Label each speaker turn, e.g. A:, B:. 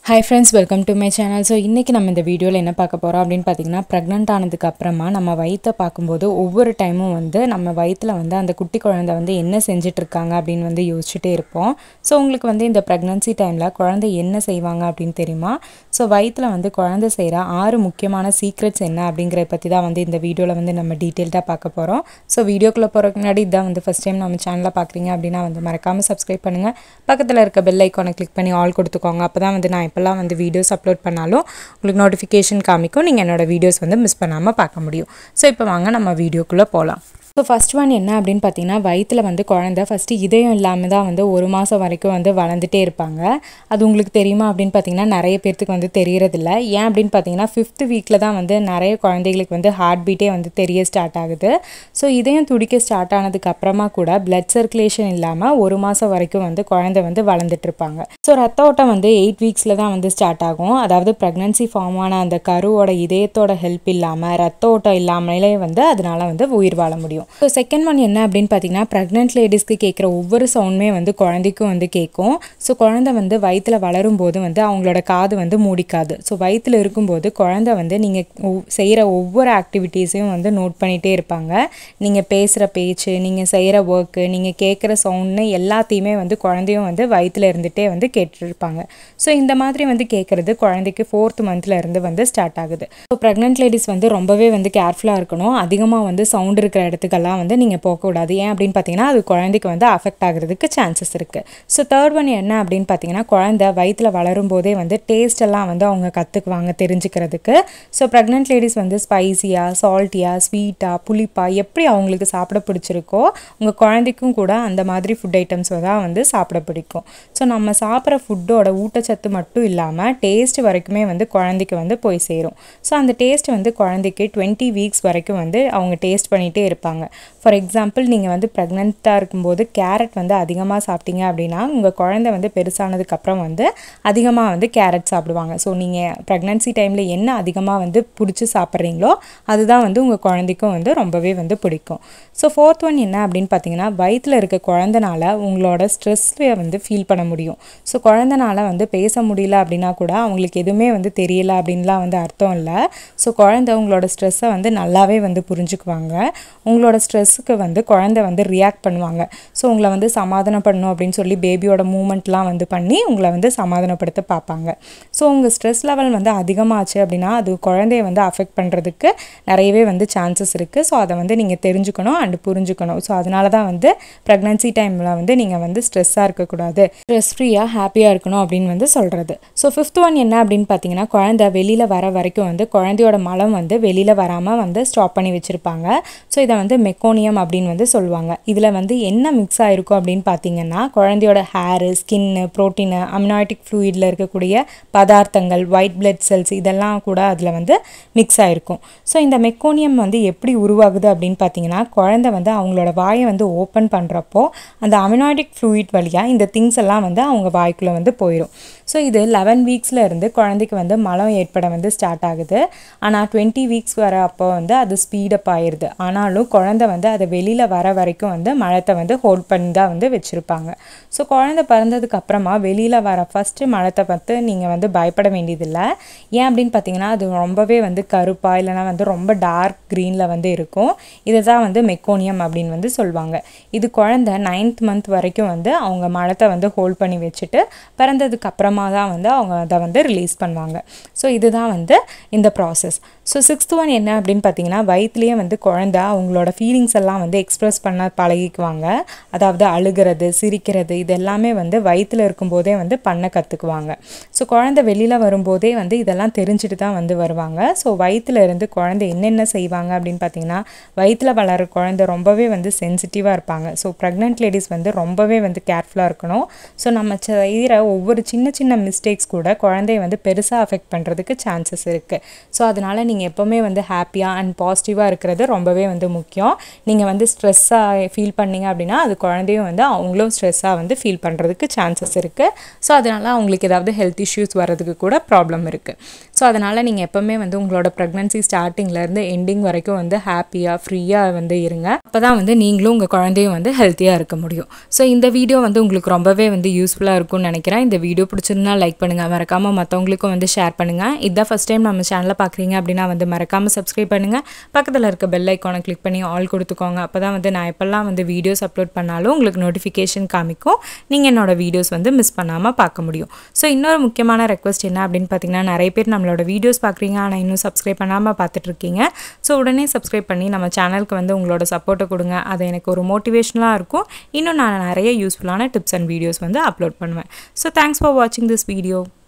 A: hi friends welcome to my channel so இன்றைக்கி நம்ம இந்த வீடியோவில் என்ன பார்க்க போகிறோம் அப்படின்னு பார்த்தீங்கன்னா ப்ரெக்னென்ட் ஆனதுக்கு அப்புறமா நம்ம வயிற்றை பார்க்கும்போது ஒவ்வொரு டைமும் வந்து நம்ம வயிற்றில் வந்து அந்த குட்டி குழந்தை வந்து என்ன செஞ்சுட்டு இருக்காங்க அப்படின்னு வந்து யோசிச்சுட்டே இருப்போம் ஸோ உங்களுக்கு வந்து இந்த ப்ரெக்னன்சி டைமில் குழந்தை என்ன செய்வாங்க அப்படின்னு தெரியுமா ஸோ வயிற்றில் வந்து குழந்தை செய்கிற ஆறு முக்கியமான சீக்ரெட்ஸ் என்ன அப்படிங்கிறத பற்றி தான் வந்து இந்த வீடியோவில் வந்து நம்ம டீட்டெயில்டாக பார்க்க போகிறோம் ஸோ வீடியோக்குள்ளே போகிறதுக்கு முன்னாடி இதான் வந்து ஃபஸ்ட் டைம் நம்ம சேனலில் பார்க்குறீங்க அப்படின்னா வந்து மறக்காமல் சப்ஸ்கிரைப் பண்ணுங்கள் பக்கத்தில் இருக்க பெல் ஐக்கானை கிளிக் பண்ணி ஆல் கொடுத்துக்கோங்க அப்போ தான் வந்து நான் எப்போல்லாம் வந்து வீடியோஸ் அப்லோட் பண்ணாலும் உங்களுக்கு நோட்டிஃபிகேஷன் காமிக்கும் நீங்கள் என்னோட வீடியோஸ் வந்து மிஸ் பண்ணாமல் பார்க்க முடியும் ஸோ இப்போ வாங்க நம்ம வீடியோக்குள்ளே போகலாம் ஸோ ஃபஸ்ட் ஒன் என்ன அப்படின்னு பார்த்தீங்கன்னா வயிற்றில் வந்து குழந்தை ஃபஸ்ட்டு இதயம் இல்லாமல் தான் வந்து ஒரு மாதம் வரைக்கும் வந்து வளர்ந்துட்டே இருப்பாங்க அது உங்களுக்கு தெரியுமா அப்படின்னு பார்த்தீங்கன்னா நிறைய பேர்த்துக்கு வந்து தெரியறதில்ல ஏன் அப்படின்னு பார்த்தீங்கன்னா ஃபிஃப்த் வீக்கில் தான் வந்து நிறைய குழந்தைகளுக்கு வந்து ஹார்ட் பீட்டே வந்து தெரிய ஸ்டார்ட் ஆகுது ஸோ இதயம் துடிக்க ஸ்டார்ட் ஆனதுக்கு அப்புறமா கூட பிளட் சர்க்குலேஷன் இல்லாமல் ஒரு மாதம் வரைக்கும் வந்து குழந்தை வந்து வளர்ந்துட்டு இருப்பாங்க ஸோ ரத்த ஓட்டம் வந்து எயிட் வீக்ஸில் தான் வந்து ஸ்டார்ட் ஆகும் அதாவது ப்ரெக்னன்சி ஃபார்ம் ஆன அந்த கருவோட இதயத்தோட ஹெல்ப் இல்லாமல் ரத்த ஓட்டம் இல்லாமலே வந்து அதனால வந்து உயிர் வாழ முடியும் ஸோ செகண்ட் ஒன் என்ன அப்படின்னு பார்த்தீங்கன்னா ப்ரெக்னென்ட் லேடிஸ்க்கு கேட்குற ஒவ்வொரு சவுண்டுமே வந்து குழந்தைக்கும் வந்து கேட்கும் ஸோ குழந்தை வந்து வயிற்றில் வளரும் போது வந்து அவங்களோட காது வந்து மூடிக்காது ஸோ வயிற்றில் இருக்கும்போது குழந்தை வந்து நீங்கள் செய்கிற ஒவ்வொரு ஆக்டிவிட்டீஸையும் வந்து நோட் பண்ணிகிட்டே இருப்பாங்க நீங்கள் பேசுகிற பேச்சு நீங்கள் செய்கிற ஒர்க்கு நீங்கள் கேட்குற சவுண்ட்னு எல்லாத்தையுமே வந்து குழந்தையும் வந்து வயிற்றில் இருந்துகிட்டே வந்து கேட்டுருப்பாங்க ஸோ இந்த மாதிரி வந்து கேட்குறது குழந்தைக்கு ஃபோர்த் மந்த்ல இருந்து வந்து ஸ்டார்ட் ஆகுது ஸோ ப்ரெக்னென்ட் லேடிஸ் வந்து ரொம்பவே வந்து கேர்ஃபுல்லாக இருக்கணும் அதிகமாக வந்து சவுண்ட் இருக்கிற இடத்துக்கெல்லாம் வந்து நீங்கள் போகக்கூடாது ஏன் அப்படின்னு பார்த்தீங்கன்னா அது குழந்தைக்கு வந்து அஃபெக்ட் ஆகிறதுக்கு சான்சஸ் இருக்குது ஸோ தேர்ட் ஒன் என்ன அப்படின்னு பார்த்தீங்கன்னா குழந்தை வயிற்றில் வளரும் போதே வந்து டேஸ்ட் எல்லாம் வந்து அவங்க கற்றுக்குவாங்க தெரிஞ்சுக்கிறதுக்கு ஸோ ப்ரெக்னென்ட் லேடிஸ் வந்து ஸ்பைசியாக சால்ட்டியாக ஸ்வீட்டாக புளிப்பாக எப்படி அவங்களுக்கு சாப்பிட பிடிச்சிருக்கோ உங்கள் குழந்தைக்கும் கூட அந்த மாதிரி ஃபுட் ஐட்டம்ஸ் தான் வந்து சாப்பிட பிடிக்கும் ஸோ நம்ம சாப்பிட்ற ஃபுட்டோட ஊட்டச்சத்து மட்டும் இல்லாமல் டேஸ்ட் வரைக்குமே வந்து குழந்தைக்கு வந்து போய் சேரும் ஸோ அந்த டேஸ்ட் வந்து குழந்தைக்கு டுவெண்ட்டி வீக்ஸ் வரைக்கும் வந்து அவங்க டேஸ்ட் பண்ணிகிட்டே இருப்பாங்க ஃபார் எக்ஸாம்பிள் நீங்கள் வந்து ப்ரெக்னெண்ட்டாக இருக்கும்போது கேரட் வந்து அதிகமாக சாப்பிட்டீங்க அப்படின்னா உங்கள் குழந்தை வந்து பெருசானதுக்கப்புறம் வந்து அதிகமாக வந்து கேரட் சாப்பிடுவாங்க ஸோ நீங்கள் ப்ரெக்னன்சி டைமில் என்ன அதிகமாக வந்து பிடிச்சி சாப்பிட்றீங்களோ அதுதான் வந்து உங்கள் குழந்தைக்கும் வந்து ரொம்பவே வந்து பிடிக்கும் ஸோ ஃபோர்த் ஒன் என்ன அப்படின்னு பார்த்தீங்கன்னா வயிற்றில் இருக்க குழந்தனால உங்களோட ஸ்ட்ரெஸ்ஸை வந்து ஃபீல் பண்ண முடியும் ஸோ குழந்தனால வந்து பேச முடியல அப்படின்னா கூட அவங்களுக்கு எதுவுமே வந்து தெரியல அப்படின்லாம் வந்து அர்த்தம் இல்லை ஸோ குழந்தை உங்களோட ஸ்ட்ரெஸ்ஸை வந்து நல்லாவே வந்து புரிஞ்சுக்குவாங்க உங்களோட ஸ்ட்ரெஸ்ஸுக்கு வந்து குழந்தை வந்து ரியாக்ட் பண்ணுவாங்க ஸோ உங்களை வந்து சமாதானம் பண்ணணும் அப்படின்னு சொல்லி பேபியோட மூமெண்ட்லாம் வந்து பண்ணி உங்களை வந்து சமாதானப்படுத்த பார்ப்பாங்க ஸோ உங்கள் ஸ்ட்ரெஸ் லெவல் வந்து அதிகமாச்சு அப்படின்னா அது குழந்தைய வந்து அஃபெக்ட் பண்ணுறதுக்கு நிறையவே வந்து சான்சஸ் இருக்குது ஸோ அதை வந்து நீங்கள் தெரிஞ்சுக்கணும் அண்டு புரிஞ்சுக்கணும் ஸோ அதனால தான் வந்து ப்ரெக்னன்சி டைமில் வந்து நீங்கள் வந்து ஸ்ட்ரெஸ்ஸாக இருக்கக்கூடாது ஸ்ட்ரெஸ் ஃப்ரீயாக ஹாப்பியாக இருக்கணும் அப்படின்னு வந்து சொல்கிறது ஸோ ஃபிஃப்த் ஒன் என்ன அப்படின்னு பார்த்தீங்கன்னா குழந்தை வெளியில் வர வரைக்கும் வந்து குழந்தையோட மலம் வந்து வெளியில் வராமல் வந்து ஸ்டாப் பண்ணி வச்சுருப்பாங்க ஸோ இதை வந்து மெக்கோனியம் அப்படின்னு வந்து சொல்லுவாங்க இதில் வந்து என்ன மிக்ஸ் ஆகிருக்கும் அப்படின்னு பார்த்தீங்கன்னா குழந்தையோட ஹேரு ஸ்கின்னு ப்ரோட்டீனு அம்னாய்டிக் ஃப்ளூயிடில் இருக்கக்கூடிய பதார்த்தங்கள் ஒயிட் பிளட் செல்ஸ் இதெல்லாம் கூட அதில் வந்து மிக்ஸ் ஆகிருக்கும் ஸோ இந்த மெக்கோனியம் வந்து எப்படி உருவாகுது அப்படின்னு பார்த்தீங்கன்னா குழந்தை வந்து அவங்களோட வாயை வந்து ஓப்பன் பண்ணுறப்போ அந்த அமினாய்டிக் ஃப்ளூயிட் வழியாக இந்த திங்ஸ் எல்லாம் வந்து அவங்க வாய்க்குள்ளே வந்து போயிடும் ஸோ இது லெவன் வீக்ஸில் இருந்து குழந்தைக்கு வந்து மலம் ஏற்பட வந்து ஸ்டார்ட் ஆகுது ஆனால் டுவெண்ட்டி வீக்ஸ் வர அப்போ வந்து அது ஸ்பீடப் ஆயிடுது ஆனாலும் குழந்தை வந்து அதை வெளியில் வர வரைக்கும் வந்து மழத்தை வந்து ஹோல்ட் பண்ணி தான் வந்து வச்சுருப்பாங்க ஸோ குழந்தை பிறந்ததுக்கு அப்புறமா வெளியில் வர ஃபஸ்ட்டு மழத்தை பார்த்து நீங்கள் வந்து பயப்பட வேண்டியதில்லை ஏன் அப்படின்னு பார்த்தீங்கன்னா அது ரொம்பவே வந்து கருப்பாக இல்லைனா வந்து ரொம்ப டார்க் க்ரீனில் வந்து இருக்கும் இதை தான் வந்து மெக்கோனியம் அப்படின்னு வந்து சொல்லுவாங்க இது குழந்தை நைன்த் மந்த் வரைக்கும் வந்து அவங்க மழத்தை வந்து ஹோல்ட் பண்ணி வச்சுட்டு பிறந்ததுக்கு அப்புறமா தான் வந்து அவங்க அதை வந்து ரிலீஸ் பண்ணுவாங்க ஸோ இதுதான் வந்து இந்த ப்ராசஸ் ஸோ சிக்ஸ்த் ஒன் என்ன அப்படின்னு பார்த்தீங்கன்னா வயிற்றுலேயே வந்து குழந்தை அவங்களோட ஃபீலிங்ஸ் எல்லாம் வந்து எக்ஸ்ப்ரெஸ் பண்ண பழகிக்குவாங்க அதாவது அழுகிறது சிரிக்கிறது இது எல்லாமே வந்து வயிற்றில் இருக்கும்போதே வந்து பண்ண கற்றுக்குவாங்க ஸோ குழந்தை வெளியில் வரும்போதே வந்து இதெல்லாம் தெரிஞ்சுட்டு தான் வந்து வருவாங்க ஸோ வயிற்றுல இருந்து குழந்தை என்னென்ன செய்வாங்க அப்படின்னு பார்த்தீங்கன்னா வயிற்றில் வளர குழந்தை ரொம்பவே வந்து சென்சிட்டிவாக இருப்பாங்க ஸோ ப்ரெக்னென்ட் லேடிஸ் வந்து ரொம்பவே வந்து கேர்ஃபுல்லாக இருக்கணும் ஸோ நம்ம செய்கிற ஒவ்வொரு சின்ன சின்ன மிஸ்டேக்ஸ் கூட குழந்தைய வந்து பெருசாக அஃபெக்ட் பண்ணுறதுக்கு சான்சஸ் இருக்குது ஸோ அதனால் நீங்கள் நீங்கள் எப்போவுமே வந்து ஹாப்பியாக அண்ட் பாசிட்டிவாக இருக்கிறது ரொம்பவே வந்து முக்கியம் நீங்கள் வந்து ஸ்ட்ரெஸ்ஸாக ஃபீல் பண்ணீங்க அப்படின்னா அது குழந்தையும் வந்து அவங்களும் ஸ்ட்ரெஸ்ஸாக வந்து ஃபீல் பண்ணுறதுக்கு சான்சஸ் இருக்குது ஸோ அதனால் அவங்களுக்கு ஏதாவது ஹெல்த் இஷ்யூஸ் வர்றதுக்கு கூட ப்ராப்ளம் இருக்குது ஸோ அதனால் நீங்கள் எப்போவுமே வந்து உங்களோட ப்ரெக்னன்சி ஸ்டார்டிங்லேருந்து எண்டிங் வரைக்கும் வந்து ஹாப்பியாக ஃப்ரீயாக வந்து இருங்க அப்போ தான் வந்து நீங்களும் உங்கள் குழந்தையும் வந்து ஹெல்த்தியாக இருக்க முடியும் ஸோ இந்த வீடியோ வந்து உங்களுக்கு ரொம்பவே வந்து யூஸ்ஃபுல்லாக இருக்கும்னு நினைக்கிறேன் இந்த வீடியோ பிடிச்சிருந்தா லைக் பண்ணுங்கள் மறக்காமல் மற்றவங்களுக்கும் வந்து ஷேர் பண்ணுங்கள் இதான் ஃபஸ்ட் டைம் நம்ம சேனலை பார்க்குறீங்க அப்படின்னா வந்து மறக்காமல் சப்ஸ்கிரைப் பண்ணுங்கள் பக்கத்தில் இருக்க பெல் ஐக்கானை கிளிக் பண்ணி ஆல் கொடுத்துக்கோங்க அப்போ தான் வந்து நான் எப்போல்லாம் வந்து வீடியோஸ் அப்லோட் பண்ணாலும் உங்களுக்கு நோட்டிஃபிகேஷன் காமிக்கும் நீங்கள் என்னோட வீடியோஸ் வந்து மிஸ் பண்ணாமல் பார்க்க முடியும் ஸோ இன்னொரு முக்கியமான ரெக்வஸ்ட் என்ன அப்படின்னு பார்த்தீங்கன்னா நிறைய பேர் நம்மளோட வீடியோஸ் பார்க்குறீங்க ஆனால் இன்னும் சப்ஸ்கிரைப் பண்ணாமல் பார்த்துட்ருக்கீங்க ஸோ உடனே சப்ஸ்கிரைப் பண்ணி நம்ம சேனலுக்கு வந்து உங்களோட சப்போர்ட்டை கொடுங்க அது எனக்கு ஒரு மோட்டிவேஷனலாக இருக்கும் இன்னும் நான் நிறைய யூஸ்ஃபுல்லான டிப்ஸ் அண்ட் வீடியோஸ் வந்து அப்லோட் பண்ணுவேன் ஸோ தேங்க்ஸ் ஃபார் வாட்சிங் திஸ் வீடியோ